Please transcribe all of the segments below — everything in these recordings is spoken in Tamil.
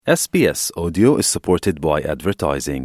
SBS Audio is supported by advertising.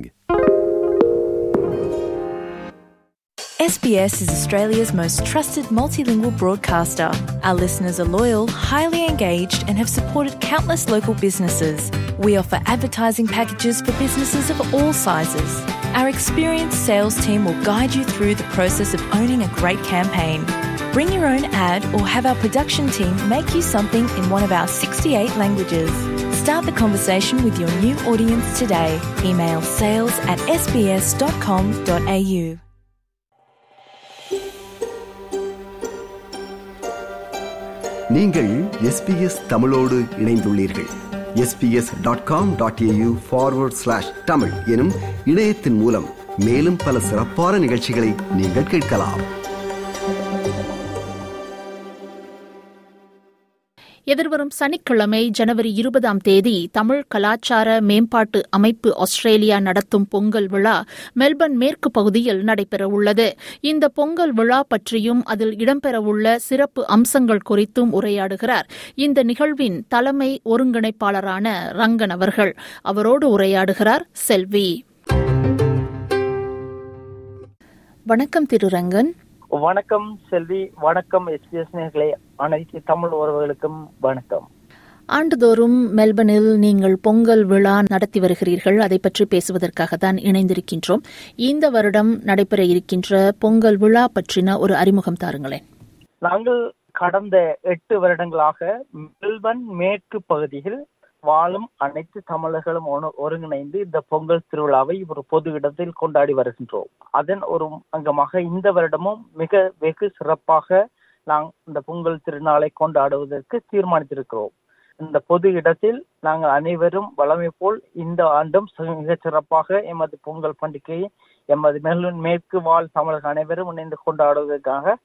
SBS is Australia's most trusted multilingual broadcaster. Our listeners are loyal, highly engaged, and have supported countless local businesses. We offer advertising packages for businesses of all sizes. Our experienced sales team will guide you through the process of owning a great campaign. Bring your own ad or have our production team make you something in one of our 68 languages. Start the conversation with your new audience today. Email sales at sbs.com.au. நீங்கள் எஸ்பிஎஸ் தமிழோடு இணைந்துள்ளீர்கள் SBS dot com dot AU forward slash Tamil எனும் இணையத்தின் மூலம் மேலும் பல சிறப்பான நிகழ்ச்சிகளை நீங்கள் கேட்கலாம் எதிர்வரும் சனிக்கிழமை ஜனவரி இருபதாம் தேதி தமிழ் கலாச்சார மேம்பாட்டு அமைப்பு ஆஸ்திரேலியா நடத்தும் பொங்கல் விழா மெல்பர்ன் மேற்கு பகுதியில் நடைபெறவுள்ளது இந்த பொங்கல் விழா பற்றியும் அதில் இடம்பெறவுள்ள சிறப்பு அம்சங்கள் குறித்தும் உரையாடுகிறார் இந்த நிகழ்வின் தலைமை ஒருங்கிணைப்பாளரான ரங்கன் அவர்கள் அவரோடு உரையாடுகிறார் செல்வி வணக்கம் திரு ரங்கன் வணக்கம் செல்வி வணக்கம் எஸ்பிஎஸ் நேர்களே அனைத்து தமிழ் உறவுகளுக்கும் வணக்கம் ஆண்டுதோறும் மெல்பர்னில் நீங்கள் பொங்கல் விழா நடத்தி வருகிறீர்கள் அதை பற்றி பேசுவதற்காக தான் இணைந்திருக்கின்றோம் இந்த வருடம் நடைபெற இருக்கின்ற பொங்கல் விழா பற்றின ஒரு அறிமுகம் தாருங்களேன் நாங்கள் கடந்த எட்டு வருடங்களாக மெல்பர்ன் மேற்கு பகுதியில் வாழும் அனைத்து தமிழர்களும் ஒணு- ஒருங்கிணைந்து இந்த பொங்கல் திருவிழாவை ஒரு பொது இடத்தில் கொண்டாடி வருகின்றோம் அதன் ஒரு அங்கமாக இந்த வருடமும் மிக வெகு சிறப்பாக நாம் இந்த பொங்கல் திருநாளை கொண்டாடுவதற்கு தீர்மானித்திருக்கிறோம் இந்த பொது இடத்தில் நாங்கள் அனைவரும் வளமை போல் இந்த ஆண்டும் சி- மிகச் சிறப்பாக எமது பொங்கல் பண்டிகையை எமது மெல்பர்ன் மேற்கு வாழ் தமிழர்கள் அனைவரும் இணைந்து கொண்டாடுவதற்காக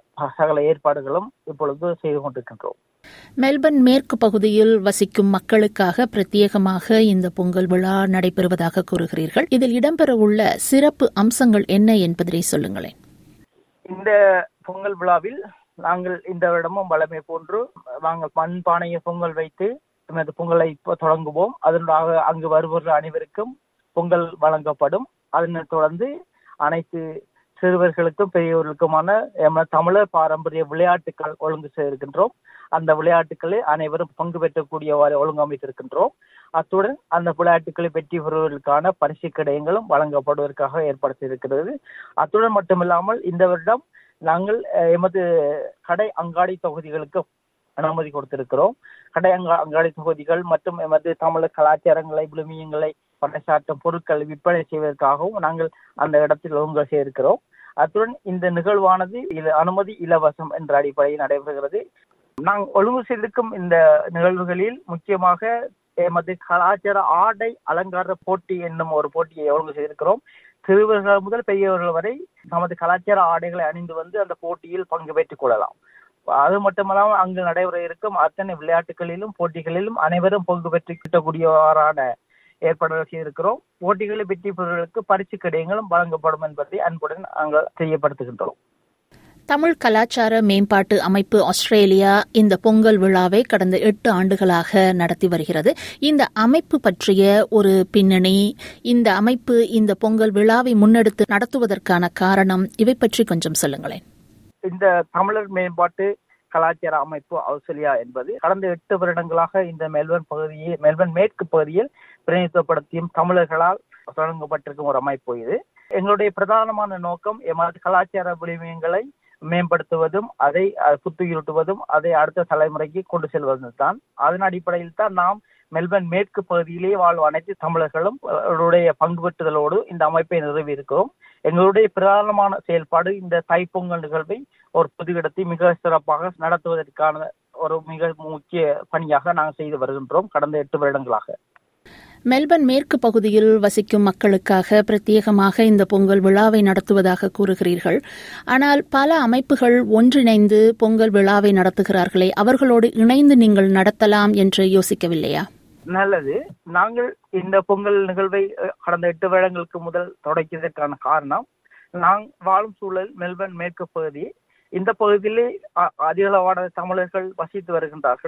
சகல ஏற்பாடுகளும் இப்பொழுது செய்து கொண்டிருக்கின்றோம் மெல்பர்ன் மேற்கு பகுதியில் வசிக்கும் மக்களுக்காக பிரத்யேகமாக இந்த பொங்கல் விழா நடைபெறுவதாக கூறுகிறீர்கள் இதில் இடம்பெறவுள்ள சிறப்பு அம்சங்கள் என்ன என்பதை சொல்லுங்களேன் இந்த பொங்கல் விழாவில் நாங்கள் இந்த வருடமும் வளமை போன்று நாங்கள் மண் பானையை பொங்கல் வைத்து இந்த பொங்கலை இப்போ தொடங்குவோம் அதனூடாக அங்கு வருபவர்கள் அனைவருக்கும் பொங்கல் வழங்கப்படும் அதனைத் தொடர்ந்து அனைத்து சிறுவர்களுக்கும் பெரியவர்களுக்குமான எமது தமிழர் பாரம்பரிய விளையாட்டுகள் ஒழுங்கு செய்திருக்கின்றோம் அந்த விளையாட்டுகளில் அனைவரும் பங்கு பெற்றக்கூடியவாறு ஒழுங்கமைத்திருக்கின்றோம் அத்துடன் அந்த விளையாட்டுகளை வெற்றி பெறுவதற்கான பரிசு கடையங்களும் வழங்கப்படுவதற்காக ஏற்பாடு செய்திருக்கிறது அத்துடன் மட்டுமில்லாமல் இந்த வருடம் நாங்கள் அஹ், எமது கடை அங்காடி தொகுதிகளுக்கு அனுமதி கொடுத்திருக்கிறோம் கடை அங்கா அங்காடி தொகுதிகள் மற்றும் எமது தமிழர் கலாச்சாரங்களை விழுமியங்களை பறைசாற்றும் பொருட்களை விற்பனை செய்வதற்காகவும் நாங்கள் அந்த இடத்தில் ஒழுங்கு செய்திருக்கிறோம் அத்துடன் இந்த நிகழ்வானது இல- அனுமதி இலவசம் என்ற அடிப்படையில் நடைபெறுகிறது நாங்கள் ஒழுங்கு செய்திருக்கும் இந்த நிகழ்வுகளில் முக்கியமாக எமது கலாச்சார ஆடை அலங்கார போட்டி என்னும் ஒரு போட்டியை ஒழுங்கு செய்திருக்கிறோம் சிறுவர்கள் முதல் பெரியவர்கள் வரை நமது கலாச்சார ஆடைகளை அணிந்து வந்து அந்த போட்டியில் பங்கு பெற்றுக் கொள்ளலாம் அது மட்டுமல்லாமல் அங்கு நடைபெற இருக்கும் அத்தனை விளையாட்டுகளிலும் போட்டிகளிலும் அனைவரும் பங்கு பெற்று கிட்டக்கூடியவாறான ஏற்பாடுகள் செய்திருக்கிறோம் போட்டிகளில் வெற்றி பெறுவதற்கு பரிசு கடிதங்களும் வழங்கப்படும் என்பதை அன்புடன் நாங்கள் தெரியப்படுத்துகின்றோம் தமிழ் கலாச்சார மேம்பாட்டு அமைப்பு ஆஸ்திரேலியா இந்த பொங்கல் விழாவை கடந்த எட்டு ஆண்டுகளாக நடத்தி வருகிறது இந்த அமைப்பு பற்றிய ஒரு பின்னணி இந்த அமைப்பு இந்த பொங்கல் விழாவை முன்னெடுத்து நடத்துவதற்கான காரணம் இவை பற்றி கொஞ்சம் சொல்லுங்களேன் இந்த தமிழர் மேம்பாட்டு கலாச்சார அமைப்பு ஆஸ்திரேலியா என்பது கடந்த எட்டு வருடங்களாக இந்த மெல்பர்ன் பகுதியில் மெல்பர்ன் மேற்கு பகுதியில் பிரதிநிதித்துவப்படுத்தியும் தமிழர்களால் தொடங்கப்பட்டிருக்கும் ஒரு அமைப்பு இது எங்களுடைய பிரதானமான நோக்கம் எமது கலாச்சார விழுமியங்களை மேம்படுத்துவதும் அதை அஹ், புத்துயிரூட்டுவதும் அதை அடுத்த தலைமுறைக்கு கொண்டு செல்வதும் தான் அதன் அடிப்படையில் தான் நாம் மெல்பர்ன் மேற்கு பகுதியிலே வாழும் அனைத்து தமிழர்களும் அவருடைய பங்கு பெற்றுதலோடு இந்த அமைப்பை நிறுவி இருக்கிறோம் எங்களுடைய பிரதானமான செயல்பாடு இந்த தைப்பொங்கல் நிகழ்வை ஒரு பொது இடத்தை மிக சிறப்பாக நடத்துவதற்கான ஒரு மிக முக்கிய பணியாக நாங்கள் செய்து வருகின்றோம் கடந்த எட்டு வருடங்களாக மெல்பர்ன் மேற்கு பகுதியில் வசிக்கும் மக்களுக்காக பிரத்யேகமாக இந்த பொங்கல் விழாவை நடத்துவதாக கூறுகிறீர்கள் ஆனால் பல அமைப்புகள் ஒன்றிணைந்து பொங்கல் விழாவை நடத்துகிறார்களே அவர்களோடு இணைந்து நீங்கள் நடத்தலாம் என்று யோசிக்கவில்லையா நல்லது நாங்கள் இந்த பொங்கல் நிகழ்வை அஹ், கடந்த எட்டு வருடங்களுக்கு முதல் தொடக்கியதற்கான காரணம் நான் வாழும் சூழல் மெல்பர்ன் மேற்கு பகுதி இந்த பகுதியிலே அ- அதிகளவான தமிழர்கள் வசித்து வருகின்றார்கள்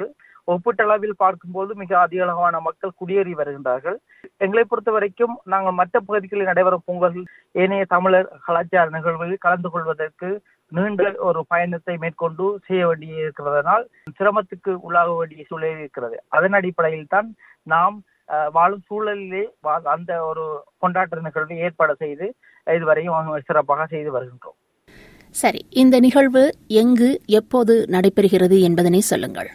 ஒப்பீட்டளவில் பார்க்கும்போது மிக அதிக அளவான மக்கள் குடியேறி வருகின்றார்கள் எங்களை பொறுத்த வரைக்கும் நாங்கள் மற்ற பகுதிகளில் நடைபெறும் பொங்கல் ஏனைய தமிழர் கலாச்சார நிகழ்வுகளில் கலந்து கொள்வதற்கு நீண்ட ஒரு பயணத்தை மேற்கொண்டு செய்ய வேண்டி இருக்கிறதனால் சிரமத்துக்கு உள்ளாக வேண்டிய சூழல் இருக்கிறது அதன் அடிப்படையில் தான் நாம் அஹ், வாழும் சூழலிலே வா- அந்த ஒரு கொண்டாட்ட நிகழ்வை ஏற்பாடு செய்து இதுவரையும் சிறப்பாக செய்து வருகின்றோம் சரி இந்த நிகழ்வு எங்கு எப்போது நடைபெறுகிறது என்பதனை சொல்லுங்கள்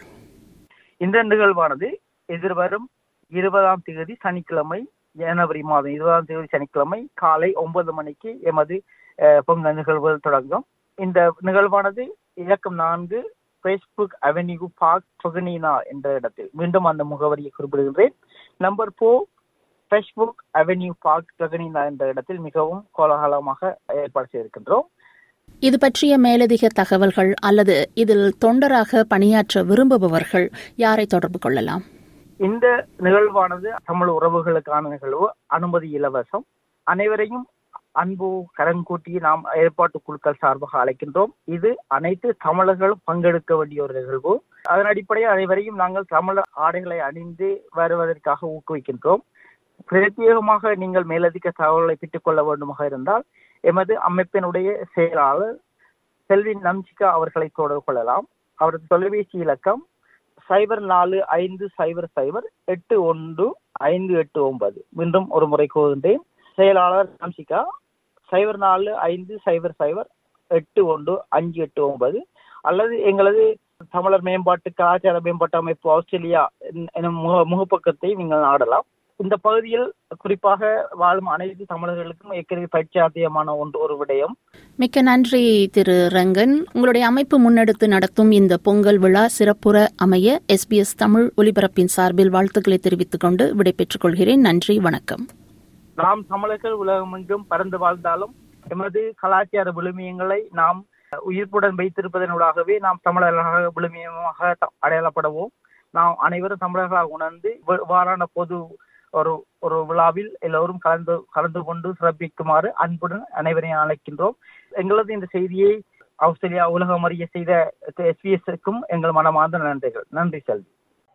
இந்த நிகழ்வானது எதிர்வரும் இருபதாம் தேதி சனிக்கிழமை ஜனவரி மாதம் இருபதாம் தேதி சனிக்கிழமை காலை ஒன்பது மணிக்கு எமது அஹ், பொங்கல் நிகழ்வுகள் தொடங்கும் இந்த நிகழ்வானது இலக்கம் நான்கு ஃபேஸ்புக் அவென்யூ பார்க் சொகனீனா என்ற இடத்தில் மீண்டும் அந்த முகவரியை குறிப்பிடுகின்றேன் number four Facebook avenue park சொகனீனா என்ற இடத்தில் மிகவும் கோலாகலமாக ஏற்பாடு செய்திருக்கின்றோம் இது பற்றிய மேலதிக தகவல்கள் அல்லது இதில் தொண்டராக பணியாற்ற விரும்புபவர்கள் யாரை தொடர்பு கொள்ளலாம் இந்த நிகழ்வானது தமிழ் உறவுகளுக்கான நிகழ்வு அனுமதி இலவசம் அனைவரையும் அன்பு கரங்கூட்டி நாம் ஏற்பாட்டு குழுக்கள் சார்பாக அழைக்கின்றோம் இது அனைத்து தமிழர்களும் பங்கெடுக்க வேண்டிய ஒரு நிகழ்வு அதன் அடிப்படையில் அனைவரையும் நாங்கள் தமிழ் ஆடைகளை அணிந்து வருவதற்காக ஊக்குவிக்கின்றோம் பிரத்யேகமாக நீங்கள் மேலதிக தகவல்களை பெற்றுக் கொள்ள வேண்டுமாக இருந்தால் எமது அமைப்பினுடைய செயலாளர் செல்வி நம்சிகா அவர்களை தொடர்பு கொள்ளலாம் அவரது தொலைபேசி இலக்கம் சைபர் நாலு ஐந்து சைபர் சைபர் எட்டு ஒன்று ஐந்து எட்டு ஒன்பது மீண்டும் ஒரு முறை கூறுகின்றேன் செயலாளர் நம்சிகா சைபர் நாலு ஐந்து சைபர் சைபர் எட்டு ஒன்று அஞ்சு எட்டு ஒன்பது அல்லது எங்களது தமிழர் மேம்பாட்டு கலாச்சார மேம்பாட்டு அமைப்பு ஆஸ்திரேலியா என்- எனும் முக முகப்பக்கத்தை நீங்கள் நாடலாம் இந்த பகுதியில் குறிப்பாக வாழும் அனைத்து தமிழர்களுக்கும் ஏற்கனவே பயிற்சியாத்தியமான ஒன்று ஒரு விடயம் மிக்க நன்றி திரு ரங்கன் உங்களுடைய அமைப்பு முன்னெடுத்து நடத்தும் இந்த பொங்கல் விழா சிறப்புற அமைய எஸ்பிஎஸ் தமிழ் ஒலிபரப்பின் சார்பில் வாழ்த்துக்களை தெரிவித்துக் கொண்டு விடைபெற்றுக் கொள்கிறேன் நன்றி வணக்கம் நாம் தமிழர்கள் உலகமெங்கும் பறந்து வாழ்ந்தாலும் எமது கலாச்சார விழுமியங்களை நாம் உயிர்ப்புடன் வைத்திருப்பதனூடாகவே நாம் தமிழர்களாக விழுமியமாக த- அடையாளப்படுவோம் நாம் அனைவரும் தமிழர்களாக உணர்ந்து இவ்வ- இவ்வாறான பொது ஒரு ஒரு விழாவில் எல்லோரும் கலந்து கலந்து கொண்டு சிறப்பிக்குமாறு அன்புடன் அனைவரையும் அழைக்கின்றோம் எங்களது இந்த செய்தியை ஆஸ்திரேலியா உலகம் அறிய செய்த எஸ்பிஎஸ்க்கும் எங்கள் மனமார்ந்த நன்றிகள் நன்றி செல்வி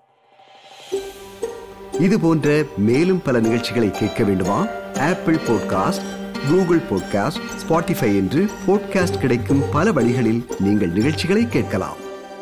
இது போன்ற மேலும் பல நிகழ்ச்சிகளை கேட்க வேண்டுமா Apple podcast Google podcast Spotify என்று பாட்காஸ்ட் கிடைக்கும் பல வழிகளில் நீங்கள் நிகழ்ச்சிகளை கேட்கலாம்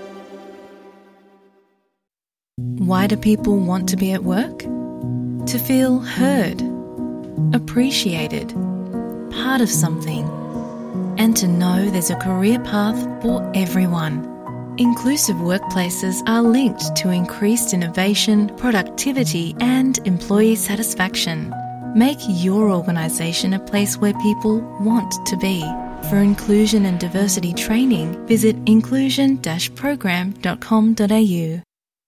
Why do people want to be at work? To feel heard, appreciated, part of something, and to know there's a career path for everyone. Inclusive workplaces are linked to increased innovation, productivity, and employee satisfaction. Make your organisation a place where people want to be. For inclusion and diversity training, visit inclusion-program.com.au.